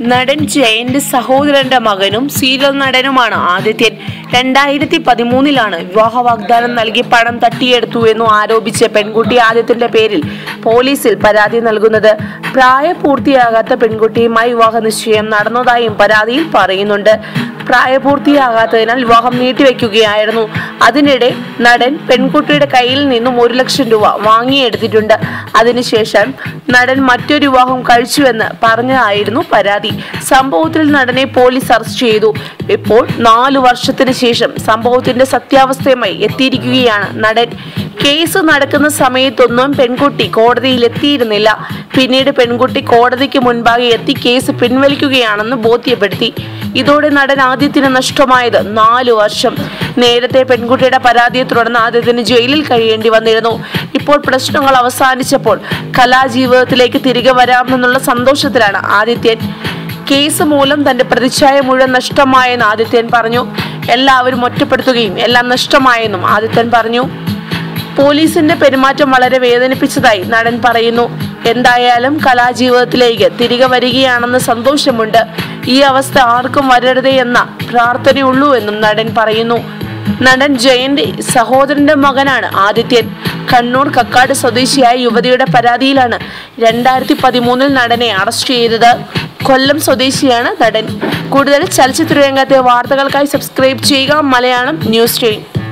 നടൻ ജയന്റെ സഹോദരന്റെ മകനും സീരിയൽ നടനുമാണ് ആദിത്യൻ രണ്ടായിരത്തി പതിമൂന്നിലാണ് വിവാഹ വാഗ്ദാനം നൽകി പണം തട്ടിയെടുത്തു എന്നു ആരോപിച്ച് പെൺകുട്ടി ആദിത്യന്റെ പേരിൽ പോലീസിൽ പരാതി നൽകുന്നത് പ്രായപൂർത്തിയാകാത്ത പെൺകുട്ടിയുമായി വിവാഹ നിശ്ചയം നടന്നതായും പരാതിയിൽ പറയുന്നുണ്ട് പ്രായപൂർത്തിയാകാത്തതിനാൽ വിവാഹം നീട്ടിവെക്കുകയായിരുന്നു അതിനിടെ നടൻ പെൺകുട്ടിയുടെ കയ്യിൽ നിന്നും ഒരു ലക്ഷം രൂപ വാങ്ങിയെടുത്തിട്ടുണ്ട് അതിനുശേഷം നടൻ മറ്റൊരു വിവാഹം കഴിച്ചുവെന്ന് പറഞ്ഞതായിരുന്നു പരാതി സംഭവത്തിൽ നടനെ പോലീസ് അറസ്റ്റ് ചെയ്തു ഇപ്പോൾ നാലു വർഷത്തിന് ശേഷം സംഭവത്തിന്റെ സത്യാവസ്ഥയുമായി എത്തിയിരിക്കുകയാണ് നടൻ കേസ് നടക്കുന്ന സമയത്തൊന്നും പെൺകുട്ടി കോടതിയിൽ എത്തിയിരുന്നില്ല പിന്നീട് പെൺകുട്ടി കോടതിക്ക് മുൻപാകെ എത്തി കേസ് പിൻവലിക്കുകയാണെന്ന് ബോധ്യപ്പെടുത്തി ഇതോടെ നടൻ ആദ്യത്തിന് നഷ്ടമായത് നാലു വർഷം നേരത്തെ പെൺകുട്ടിയുടെ പരാതിയെ തുടർന്ന് ആദ്യത്തിന് ജയിലിൽ കഴിയേണ്ടി വന്നിരുന്നു ഇപ്പോൾ പ്രശ്നങ്ങൾ അവസാനിച്ചപ്പോൾ കലാജീവിതത്തിലേക്ക് തിരികെ വരാമെന്നുള്ള സന്തോഷത്തിലാണ് ആദിത്യൻ കേസ് മൂലം തന്റെ പ്രതിച്ഛായ മുഴുവൻ നഷ്ടമായെന്ന് ആദിത്യൻ പറഞ്ഞു എല്ലാവരും ഒറ്റപ്പെടുത്തുകയും എല്ലാം നഷ്ടമായെന്നും ആദിത്യൻ പറഞ്ഞു പോലീസിന്റെ പെരുമാറ്റം വളരെ വേദനിപ്പിച്ചതായി നടൻ പറയുന്നു എന്തായാലും കലാജീവിതത്തിലേക്ക് തിരികെ വരികയാണെന്ന് സന്തോഷമുണ്ട് ഈ അവസ്ഥ ആർക്കും വരരുതേ എന്ന പ്രാർത്ഥനയുള്ളൂ എന്നും നടൻ പറയുന്നു നടൻ ജയന്റെ സഹോദരന്റെ മകനാണ് ആദിത്യൻ കണ്ണൂർ കക്കാട് സ്വദേശിയായ യുവതിയുടെ പരാതിയിലാണ് രണ്ടായിരത്തി പതിമൂന്നിൽ നടനെ അറസ്റ്റ് ചെയ്തത് കൊല്ലം സ്വദേശിയാണ് നടൻ കൂടുതൽ ചലച്ചിത്ര രംഗത്തെ വാർത്തകൾക്കായി സബ്സ്ക്രൈബ് ചെയ്യുക മലയാളം ന്യൂസ് ടൈം